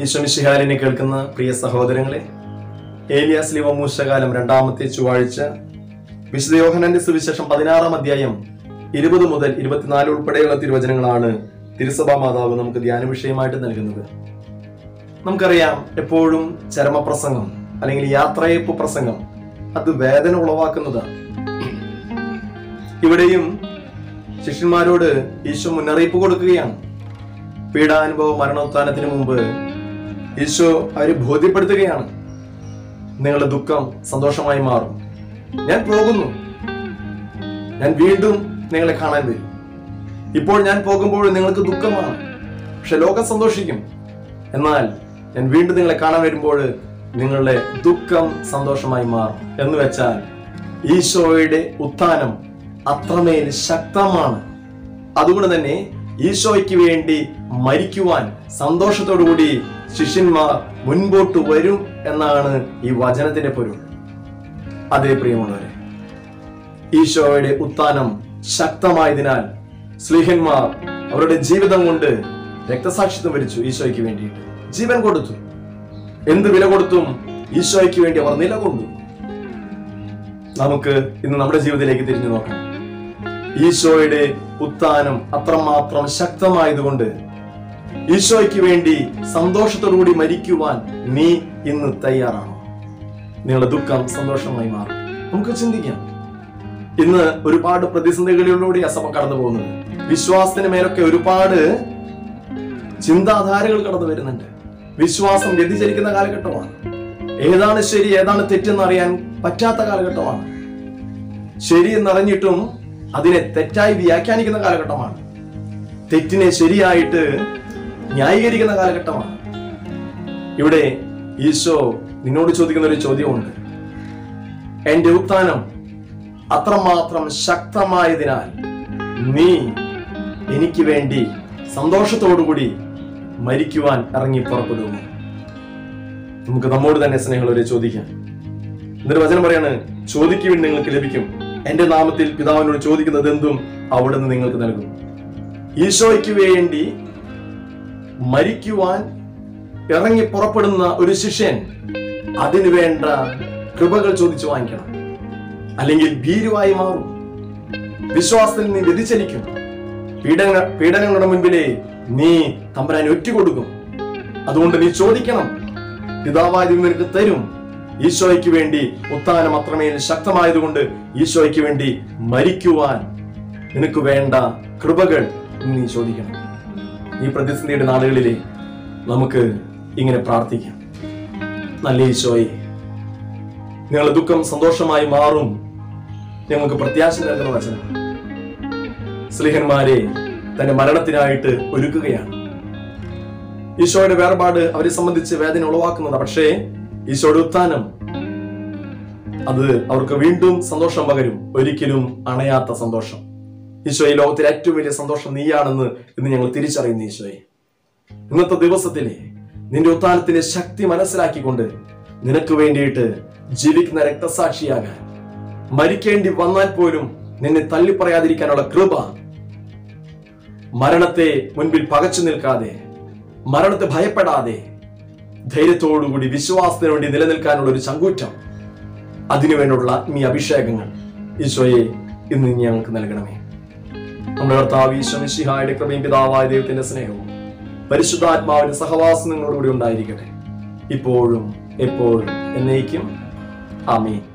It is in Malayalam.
ഈശ്വമിശിഹാരിനെ കേൾക്കുന്ന പ്രിയ സഹോദരങ്ങളെ ഏലിയാസ് ലിവ മൂശകാലം രണ്ടാമത്തെ ചൊവ്വാഴ്ച വിശുദ്ധ യോഹനന്റെ സുവിശേഷം പതിനാറാം അധ്യായം ഇരുപത് മുതൽ ഇരുപത്തിനാല് ഉൾപ്പെടെയുള്ള തിരുവചനങ്ങളാണ് തിരുസഭാ മാതാവ് നമുക്ക് ധ്യാന വിഷയമായിട്ട് നൽകുന്നത് നമുക്കറിയാം എപ്പോഴും ചരമപ്രസംഗം അല്ലെങ്കിൽ യാത്രയപ്പ് പ്രസംഗം അത് വേദന ഉളവാക്കുന്നതാണ് ഇവിടെയും ശിഷ്യന്മാരോട് ഈശോ മുന്നറിയിപ്പ് കൊടുക്കുകയാണ് പീഡാനുഭവ മരണോത്ഥാനത്തിന് മുമ്പ് ഈശോ അവരെ ബോധ്യപ്പെടുത്തുകയാണ് നിങ്ങളുടെ ദുഃഖം സന്തോഷമായി മാറും ഞാൻ പോകുന്നു ഞാൻ വീണ്ടും നിങ്ങളെ കാണാൻ വരും ഇപ്പോൾ ഞാൻ പോകുമ്പോൾ നിങ്ങൾക്ക് ദുഃഖമാണ് പക്ഷെ ലോകം സന്തോഷിക്കും എന്നാൽ ഞാൻ വീണ്ടും നിങ്ങളെ കാണാൻ വരുമ്പോൾ നിങ്ങളുടെ ദുഃഖം സന്തോഷമായി മാറും എന്ന് വെച്ചാൽ ഈശോയുടെ ഉത്ഥാനം അത്രമേൽ ശക്തമാണ് അതുകൊണ്ട് തന്നെ ഈശോയ്ക്ക് വേണ്ടി മരിക്കുവാൻ സന്തോഷത്തോടുകൂടി ശിഷ്യന്മാർ മുൻപോട്ട് വരും എന്നാണ് ഈ വചനത്തിന്റെ പൊരുൾ അതേ പ്രിയമുള്ളവരെ ഈശോയുടെ ഉത്ഥാനം ശക്തമായതിനാൽ സ്ലീഹന്മാർ അവരുടെ ജീവിതം കൊണ്ട് രക്തസാക്ഷിത്വം വരിച്ചു ഈശോയ്ക്ക് വേണ്ടിയിട്ട് ജീവൻ കൊടുത്തു എന്ത് വില കൊടുത്തും ഈശോയ്ക്ക് വേണ്ടി അവർ നിലകൊണ്ടു നമുക്ക് ഇന്ന് നമ്മുടെ ജീവിതത്തിലേക്ക് തിരിഞ്ഞു നോക്കാം ഈശോയുടെ ഉത്ഥാനം അത്രമാത്രം ശക്തമായതുകൊണ്ട് ഈശോയ്ക്ക് വേണ്ടി സന്തോഷത്തോടുകൂടി മരിക്കുവാൻ നീ ഇന്ന് തയ്യാറാണോ നിങ്ങളുടെ ദുഃഖം സന്തോഷമായി മാറും നമുക്ക് ചിന്തിക്കാം ഇന്ന് ഒരുപാട് പ്രതിസന്ധികളിലൂടെ സഭ കടന്നു പോകുന്നത് വിശ്വാസത്തിന് മേലൊക്കെ ഒരുപാട് ചിന്താധാരകൾ കടന്നു വരുന്നുണ്ട് വിശ്വാസം വ്യതിചരിക്കുന്ന കാലഘട്ടമാണ് ഏതാണ് ശരി ഏതാണ് തെറ്റെന്ന് അറിയാൻ പറ്റാത്ത കാലഘട്ടമാണ് ശരി എന്നറിഞ്ഞിട്ടും അതിനെ തെറ്റായി വ്യാഖ്യാനിക്കുന്ന കാലഘട്ടമാണ് തെറ്റിനെ ശരിയായിട്ട് ന്യായീകരിക്കുന്ന കാലഘട്ടമാണ് ഇവിടെ ഈശോ നിന്നോട് ചോദിക്കുന്ന ഒരു ചോദ്യമുണ്ട് എന്റെ ഉത്ഥാനം അത്രമാത്രം ശക്തമായതിനാൽ നീ എനിക്ക് വേണ്ടി സന്തോഷത്തോടുകൂടി മരിക്കുവാൻ ഇറങ്ങി പുറപ്പെടുന്നു നമുക്ക് നമ്മോട് തന്നെ സ്നേഹമുള്ളവരെ ചോദിക്കാം എന്നിട്ട് വചനം പറയാണ് ചോദിക്കുവിൻ നിങ്ങൾക്ക് ലഭിക്കും എന്റെ നാമത്തിൽ പിതാവിനോട് ചോദിക്കുന്നത് എന്തും അവിടെ നിന്ന് നിങ്ങൾക്ക് നൽകും ഈശോയ്ക്ക് വേണ്ടി മരിക്കുവാൻ ഇറങ്ങി പുറപ്പെടുന്ന ഒരു ശിഷ്യൻ അതിനു വേണ്ട കൃപകൾ ചോദിച്ചു വാങ്ങിക്കണം അല്ലെങ്കിൽ ഭീരുവായി മാറും വിശ്വാസത്തിൽ നീ വ്യതിചലിക്കും പീഡന പീഡനങ്ങളുടെ മുൻപിലേ നീ തമ്പരാൻ ഒറ്റുകൊടുക്കും അതുകൊണ്ട് നീ ചോദിക്കണം പിതാവായി നിനക്ക് തരും ഈശോയ്ക്ക് വേണ്ടി ഉത്ഥാനം അത്രമേൽ ശക്തമായതുകൊണ്ട് ഈശോയ്ക്ക് വേണ്ടി മരിക്കുവാൻ നിനക്ക് വേണ്ട കൃപകൾ നീ ചോദിക്കണം ഈ പ്രതിസന്ധിയുടെ നാളുകളിലെ നമുക്ക് ഇങ്ങനെ പ്രാർത്ഥിക്കാം നല്ല ഈശോയെ നിങ്ങളുടെ ദുഃഖം സന്തോഷമായി മാറും ഞങ്ങൾക്ക് പ്രത്യാശ നൽകുന്ന വചനം സ്ലിഹന്മാരെ തന്റെ മരണത്തിനായിട്ട് ഒരുക്കുകയാണ് ഈശോയുടെ വേർപാട് അവരെ സംബന്ധിച്ച് വേദന ഉളവാക്കുന്നത് പക്ഷേ ഈശോയുടെ ഉത്ഥാനം അത് അവർക്ക് വീണ്ടും സന്തോഷം പകരും ഒരിക്കലും അണയാത്ത സന്തോഷം ഈശോ ഈ ലോകത്തിലെ ഏറ്റവും വലിയ സന്തോഷം നീയാണെന്ന് ഇന്ന് ഞങ്ങൾ തിരിച്ചറിയുന്നു ഈശോയെ ഇന്നത്തെ ദിവസത്തിലെ നിന്റെ ഉത്ഥാനത്തിന്റെ ശക്തി മനസ്സിലാക്കിക്കൊണ്ട് നിനക്ക് വേണ്ടിയിട്ട് ജീവിക്കുന്ന രക്തസാക്ഷിയാകാൻ മരിക്കേണ്ടി വന്നാൽ പോലും നിന്നെ തള്ളിപ്പറയാതിരിക്കാനുള്ള കൃപ മരണത്തെ മുൻപിൽ പകച്ചു നിൽക്കാതെ മരണത്തെ ഭയപ്പെടാതെ ധൈര്യത്തോടുകൂടി വിശ്വാസത്തിന് വേണ്ടി നിലനിൽക്കാനുള്ള ഒരു ചങ്കൂറ്റം അതിനുവേണ്ടിയുള്ള ആത്മീയ അഭിഷേകങ്ങൾ ഈശോയെ ഇന്ന് നീ ഞങ്ങൾക്ക് നൽകണമേ നമ്മുടെ കർത്താവ് ഈശോ മിശിഹായുടെ കൃപയും പിതാവായ ദൈവത്തിന്റെ സ്നേഹവും പരിശുദ്ധാത്മാവിന്റെ സഹവാസം നിങ്ങളോടുകൂടി ഉണ്ടായിരിക്കട്ടെ ഇപ്പോഴും എപ്പോഴും എന്നേക്കും ആമീൻ